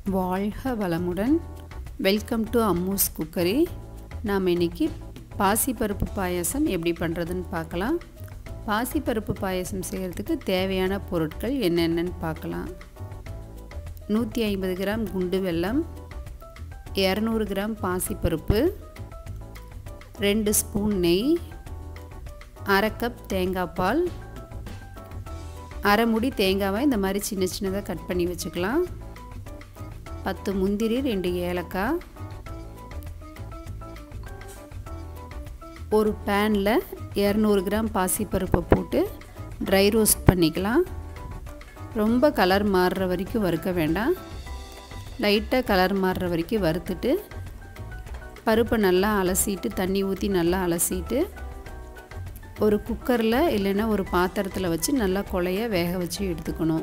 வாழ்க வளமுடன் welcome to Ammu's cookery நாம் இன்றைக்கி பாசிப்பருப்பு பாயசம் எப்படி பண்ணுறதுன்னு பார்க்கலாம் பாசிப்பருப்பு பாயசம் செய்கிறதுக்கு தேவையான பொருட்கள் என்னென்னன்னு பார்க்கலாம் நூற்றி ஐம்பது கிராம் குண்டு வெல்லம் இரநூறு கிராம் பாசிப்பருப்பு ரெண்டு ஸ்பூன் நெய் அரை கப் தேங்காய் பால் அரை முடி தேங்காவை இந்த மாதிரி சின்ன சின்னதாக கட் பண்ணி வச்சுக்கலாம் பத்து முந்திரி ரெண்டு ஏலக்காய் ஒரு பேனில் இரநூறு கிராம் பாசிப்பருப்பை போட்டு ட்ரை ரோஸ்ட் பண்ணிக்கலாம் ரொம்ப கலர் மாறுற வரைக்கும் வறுக்க வேண்டாம் லைட்டாக கலர் மாறுற வரைக்கும் வறுத்துட்டு பருப்பை நல்லா அலசிட்டு தண்ணி ஊற்றி நல்லா அலசிட்டு ஒரு குக்கரில் இல்லைன்னா ஒரு பாத்திரத்தில் வச்சு நல்லா கொலைய வேக வச்சு எடுத்துக்கணும்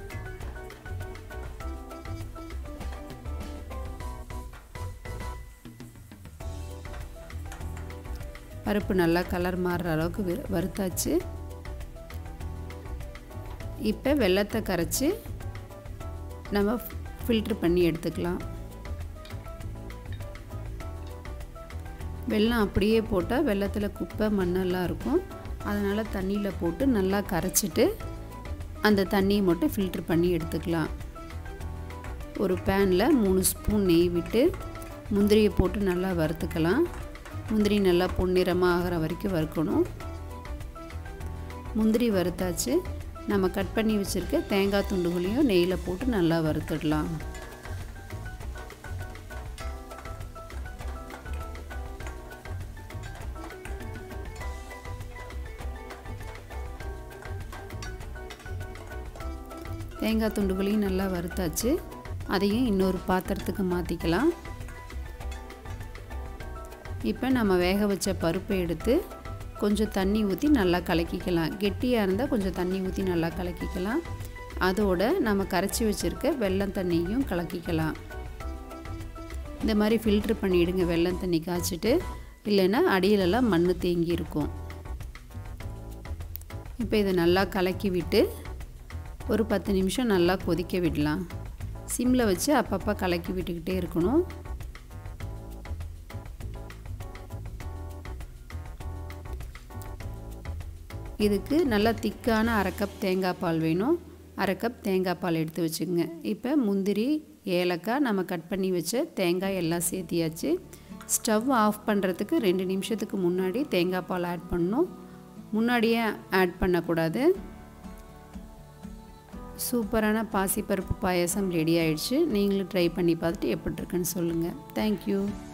பருப்பு நல்லா கலர் மாறுற அளவுக்கு வறுத்தாச்சு இப்போ வெள்ளத்தை கரைச்சி நம்ம ஃபில்ட்ரு பண்ணி எடுத்துக்கலாம் வெல்லம் அப்படியே போட்டால் வெள்ளத்தில் குப்பை மண்ணெல்லாம் இருக்கும் அதனால் தண்ணியில் போட்டு நல்லா கரைச்சிட்டு அந்த தண்ணியை மட்டும் ஃபில்ட்ரு பண்ணி எடுத்துக்கலாம் ஒரு பேனில் மூணு ஸ்பூன் நெய் விட்டு முந்திரியை போட்டு நல்லா வறுத்துக்கலாம் முந்திரி நல்லா பொன்னிறமாக ஆகிற வரைக்கும் வறுக்கணும் முந்திரி வறுத்தாச்சு நம்ம கட் பண்ணி வச்சுருக்க தேங்காய் துண்டுகளையும் நெய்யில் போட்டு நல்லா வறுத்துடலாம் தேங்காய் துண்டுகளையும் நல்லா வறுத்தாச்சு அதையும் இன்னொரு பாத்திரத்துக்கு மாற்றிக்கலாம் இப்போ நம்ம வேக வச்ச பருப்பை எடுத்து கொஞ்சம் தண்ணி ஊற்றி நல்லா கலக்கிக்கலாம் கெட்டியாக இருந்தால் கொஞ்சம் தண்ணி ஊற்றி நல்லா கலக்கிக்கலாம் அதோடு நம்ம கரைச்சி வச்சுருக்க வெள்ளம் தண்ணியும் கலக்கிக்கலாம் இந்த மாதிரி ஃபில்ட்ரு பண்ணிவிடுங்க வெள்ளம் தண்ணி காய்ச்சிட்டு இல்லைன்னா அடியிலெல்லாம் மண் தேங்கி இருக்கும் இப்போ இதை நல்லா கலக்கி விட்டு ஒரு பத்து நிமிஷம் நல்லா கொதிக்க விடலாம் சிம்மில் வச்சு அப்பப்போ கலக்கி விட்டுக்கிட்டே இருக்கணும் இதுக்கு நல்லா திக்கான அரை கப் தேங்காய் பால் வேணும் அரை கப் தேங்காய் பால் எடுத்து வச்சுக்கோங்க இப்போ முந்திரி ஏலக்காய் நம்ம கட் பண்ணி வச்ச தேங்காய் எல்லாம் சேர்த்தியாச்சு ஸ்டவ் ஆஃப் பண்ணுறதுக்கு ரெண்டு நிமிஷத்துக்கு முன்னாடி தேங்காய் பால் ஆட் பண்ணணும் முன்னாடியே ஆட் பண்ணக்கூடாது சூப்பரான பாசிப்பருப்பு பாயசம் ரெடி ஆயிடுச்சு நீங்களும் ட்ரை பண்ணி பார்த்துட்டு எப்படி இருக்குன்னு சொல்லுங்கள் தேங்க்யூ